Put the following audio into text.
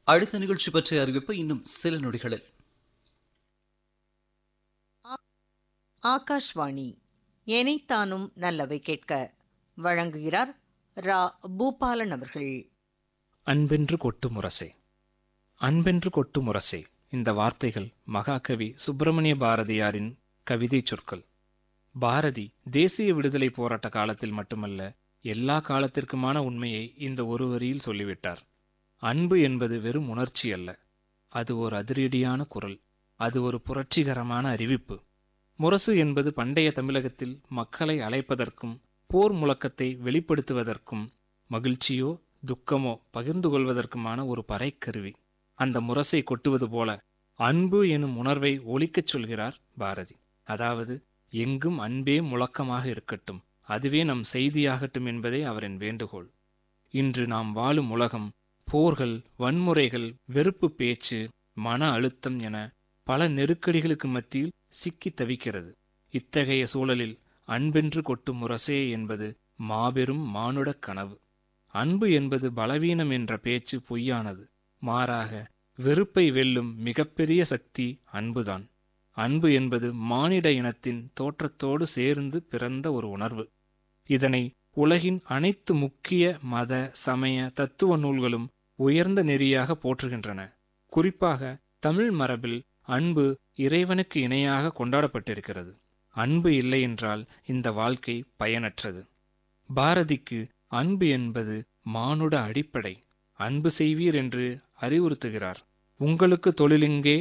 அடுத்த நிகழ்ச்சி பற்றிய அறிவிப்பு இன்னும் சில நொடிகளில் ஆகாஷ்வாணி எனைத்தானும் நல்லவை கேட்க வழங்குகிறார் ரா பூபாலன் அவர்கள் அன்பென்று கொட்டு முரசே அன்பென்று கொட்டு முரசே இந்த வார்த்தைகள் மகாகவி சுப்பிரமணிய பாரதியாரின் கவிதை சொற்கள் பாரதி தேசிய விடுதலை போராட்ட காலத்தில் மட்டுமல்ல எல்லா காலத்திற்குமான உண்மையை இந்த ஒரு வரியில் சொல்லிவிட்டார் அன்பு என்பது வெறும் உணர்ச்சி அல்ல அது ஒரு அதிரடியான குரல் அது ஒரு புரட்சிகரமான அறிவிப்பு முரசு என்பது பண்டைய தமிழகத்தில் மக்களை அழைப்பதற்கும் போர் முழக்கத்தை வெளிப்படுத்துவதற்கும் மகிழ்ச்சியோ துக்கமோ பகிர்ந்து கொள்வதற்குமான ஒரு பறைக்கருவி அந்த முரசை கொட்டுவது போல அன்பு எனும் உணர்வை ஒலிக்கச் சொல்கிறார் பாரதி அதாவது எங்கும் அன்பே முழக்கமாக இருக்கட்டும் அதுவே நம் செய்தியாகட்டும் என்பதே அவரின் வேண்டுகோள் இன்று நாம் வாழும் உலகம் போர்கள் வன்முறைகள் வெறுப்பு பேச்சு மன அழுத்தம் என பல நெருக்கடிகளுக்கு மத்தியில் சிக்கி தவிக்கிறது இத்தகைய சூழலில் அன்பென்று கொட்டும் முரசே என்பது மாபெரும் மானுடக் கனவு அன்பு என்பது பலவீனம் என்ற பேச்சு பொய்யானது மாறாக வெறுப்பை வெல்லும் மிகப்பெரிய சக்தி அன்புதான் அன்பு என்பது மானிட இனத்தின் தோற்றத்தோடு சேர்ந்து பிறந்த ஒரு உணர்வு இதனை உலகின் அனைத்து முக்கிய மத சமய தத்துவ நூல்களும் உயர்ந்த நெறியாக போற்றுகின்றன குறிப்பாக தமிழ் மரபில் அன்பு இறைவனுக்கு இணையாக கொண்டாடப்பட்டிருக்கிறது அன்பு இல்லை என்றால் இந்த வாழ்க்கை பயனற்றது பாரதிக்கு அன்பு என்பது மானுட அடிப்படை அன்பு செய்வீர் என்று அறிவுறுத்துகிறார் உங்களுக்கு தொழிலிங்கே